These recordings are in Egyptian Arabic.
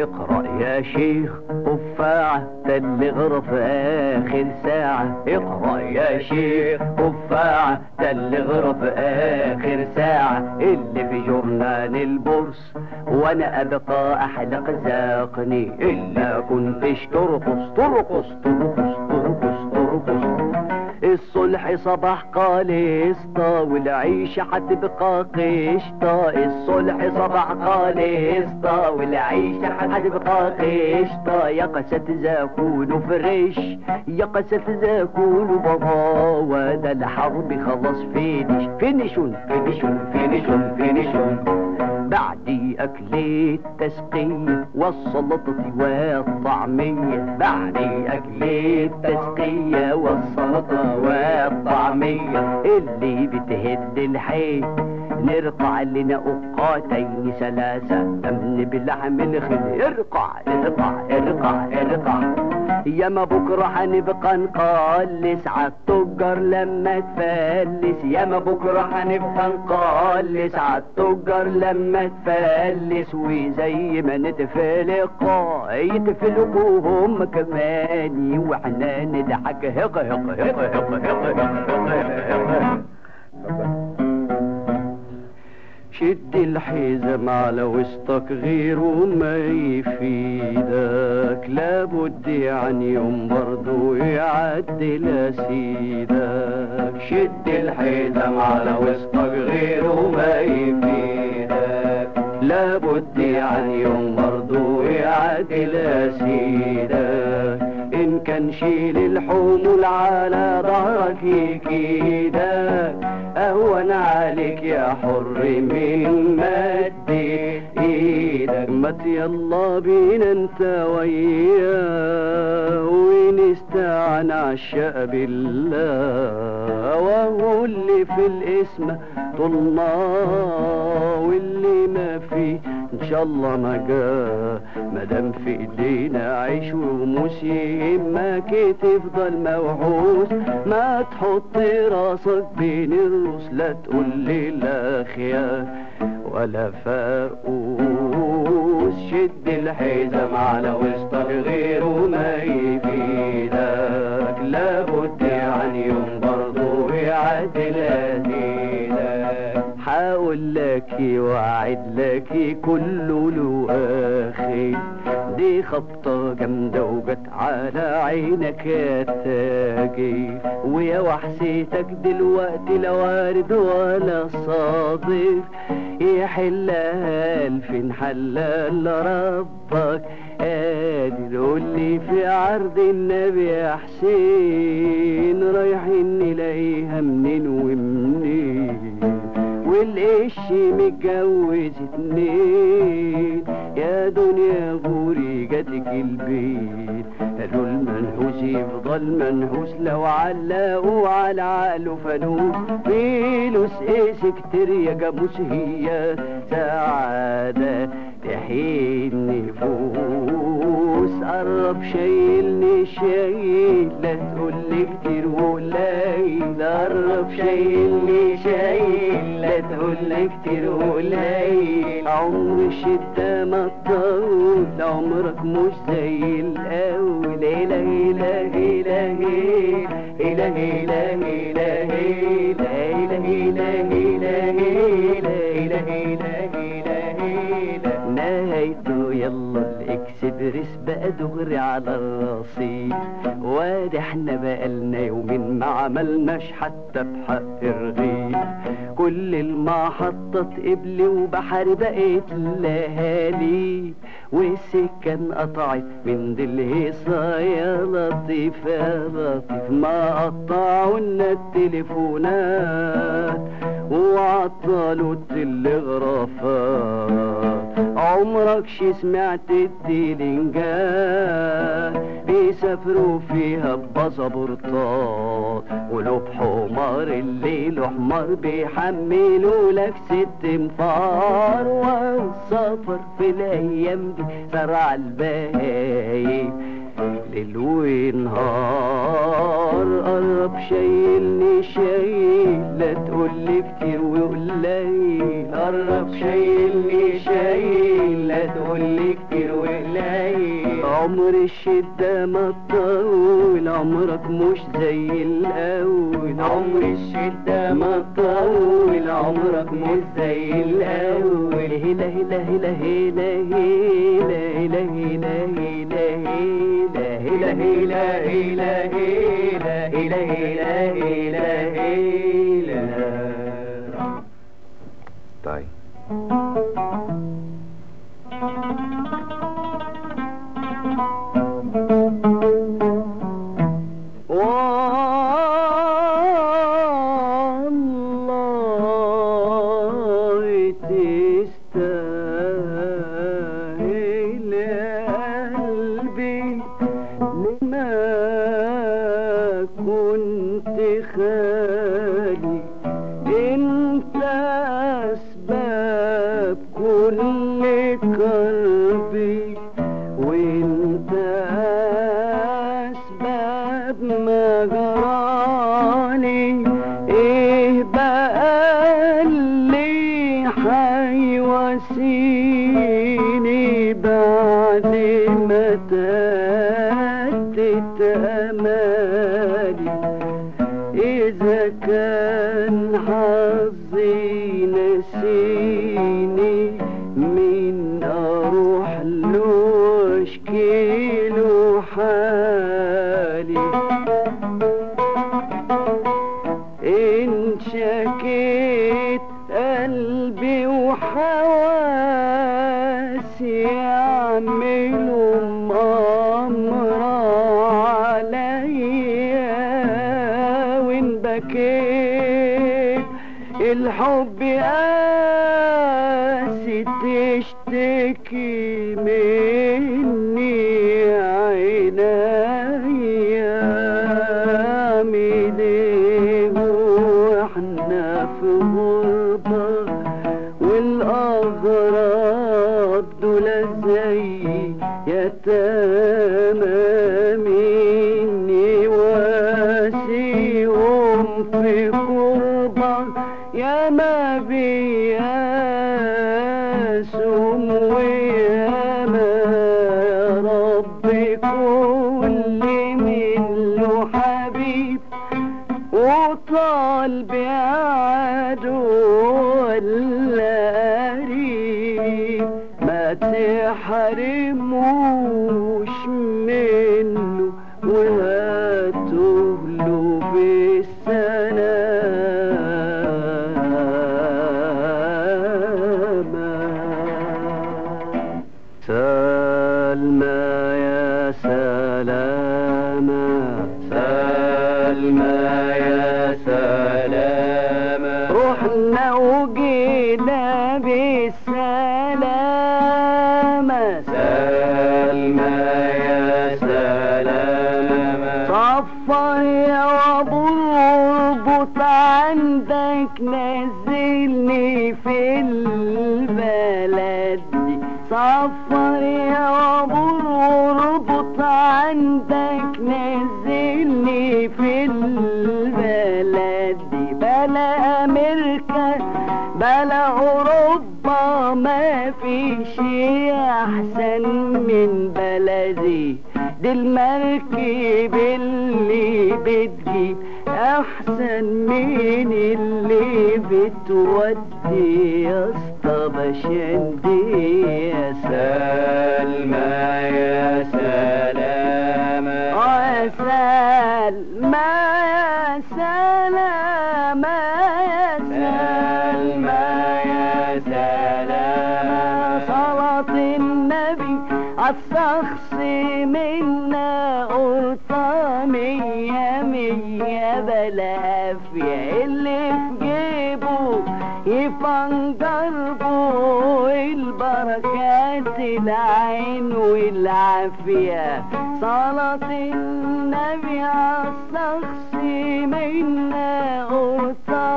اقرأ يا شيخ قفاعة تل غرف آخر ساعة اقرأ يا شيخ قفاعة تل غرف آخر ساعة اللي في جورنال البورس وانا ابقى احلق زاقني الا كنتش ترقص ترقص ترقص ترقص ترقص الصلح صباح قاليستا والعيشة حتبقى قشطة الصلح صباح قاليستا والعيشة حتبقى قشطة يا قست زاكون فريش يا قست زاكون بابا وده الحرب خلاص فينش فينشون فينشون فينشون فينشون بعد أكل التسقية والسلطة والطعمية بعد أكل التسقية والسلطة والطعمية اللي بتهد الحيل نرقع لنا أقاتين ثلاثة أمن بلحم الخل ارقع ارقع ارقع ارقع ياما بكرة هنبقى نقلس عالتجار لما تفلس ياما بكرة هنبقى نقلس عالتجار لما تفلس وزي ما نتفلق يتفلقوا هم كمان واحنا نضحك هق هق هق هق هق هق هق شد الحزام على وسطك غيره ما يفيدك لابد عن يوم برضو يعدل سيدك شد الحزام على وسطك غيره ما يفيدك لابد عن يوم برضو يعدل سيدك إن كان شيل الحمول على ظهرك يكيدك أهون عليك يا حر من مد إيدك مت يلا بينا انت وياه ونستعن عالشاء بالله وهو اللي في الاسم طولنا واللي ما فيه ان شاء الله ما جاء مادام في ايدينا عيش وموس يهمك تفضل موحوس ما تحط راسك بين الروس لا تقول لي لا خيار ولا فاقوس شد الحزام على وسطك غيره ما يفيدك لابد عن يوم برضو يعدل أديلك حاول لك وعد لك كله له اخي دي خبطة جامدة وجت على عينك يا تاجي ويا وحسيتك دلوقتي لا وارد ولا صادف يحلها الفين حلال ربك قادر قولي في عرض النبي يا حسين رايحين نلاقيها منين ومنين والقش متجوز اتنين يا دنيا غوري جاتك البيت قالوا المنحوس يفضل منحوس لو علقوا على عقله فانوس فلوس قيس كتير يا جاموس هي سعادة تحين نفوس قرب شايلني شايل لا تقولي كتير قليل قرب شايلني شايل لا تقولي كتير قليل عمر الشدة ما تطول عمرك مش زي الأول إله إله إله إله إله إله إله إله إله إله إله إله نهايته يلا الاكسبريس بقى دغري على الرصيف وادي احنا بقالنا يومين ما عملناش حتى بحق الرغيف كل المحطات قبلي وبحر بقيت لهالي والسكن قطعت من دلهيصة يا لطيف يا لطيف ما قطعوا لنا التليفونات وعطلوا التلغرافات عمرك شي سمعت التلنجات بيسافروا فيها بباسبورتات ولو بحمار الليل حمار بيحملوا لك ست انفار والسفر في الايام دي سرع البهايم ليل ونهار قرب شايلني شايل لا تقولي كتير وقليل قرب شايلني شايل لا تقولي كتير وقليل عمر الشدة ما تطول عمرك مش زي الأول عمر الشدة ما تطول عمرك مش زي الأول هلا هلا هلا هلا هلا هلا هلا هلا هلا هلا هلا هلا هلا هلا هلا هلا هلا طيب والله تستاهل قلبي لما كنت خالي انت اسباب كل كربي وانت اسباب ما جرالي ايه بقى اللي حيواسيني بعد ما تهدت امالي إذا كان حظي نسيني من أروح له أشكي له حالي إن شكيت قلبي وحواسي يعملوا مأمرة عليا وإن بكيت الحب قاسي تشتكي مني عينيا اعمل ايه واحنا في غربة والاغراب دول زي يتامى مني واسيهم في قربة يا ما بياسهم ويا ما يا رب كل من له حبيب وطال بعدو ولا قريب ما تحرموش منه وهاتوا له بالسلامة سلمى يا سلامة سلمى يا سلامة رحنا وجينا بالسلامة سلمى يا سلامة صفر يا ابو اربط عندك نزلني في البلد دي صفر يا ابو اربط عندك نزلني في البلد دي بلا امريكا بلا اوروبا ما فيش احسن من بلدي دي المركب اللي بتجيب احسن من اللي بتودي يا اسطى بشندي يا سلمى يا سلامة يا سلمى يا سلامة يا سلمى يا سلامة صلاة النبي عالشخص منا قرطة مية مية بلا قافية اللي في جيبه يفنجر بو البركات العين والعافية صلاة النبي عالشخص منا قرطة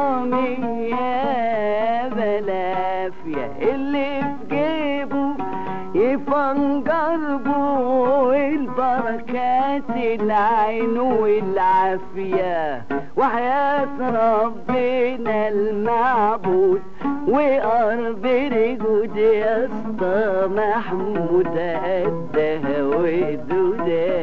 مية بلا قافية اللي في جيبه يفنجر بو البركات العين والعافية وحياة ربنا المعبود وقرب رجود يا اسطى محمود قدها ودودة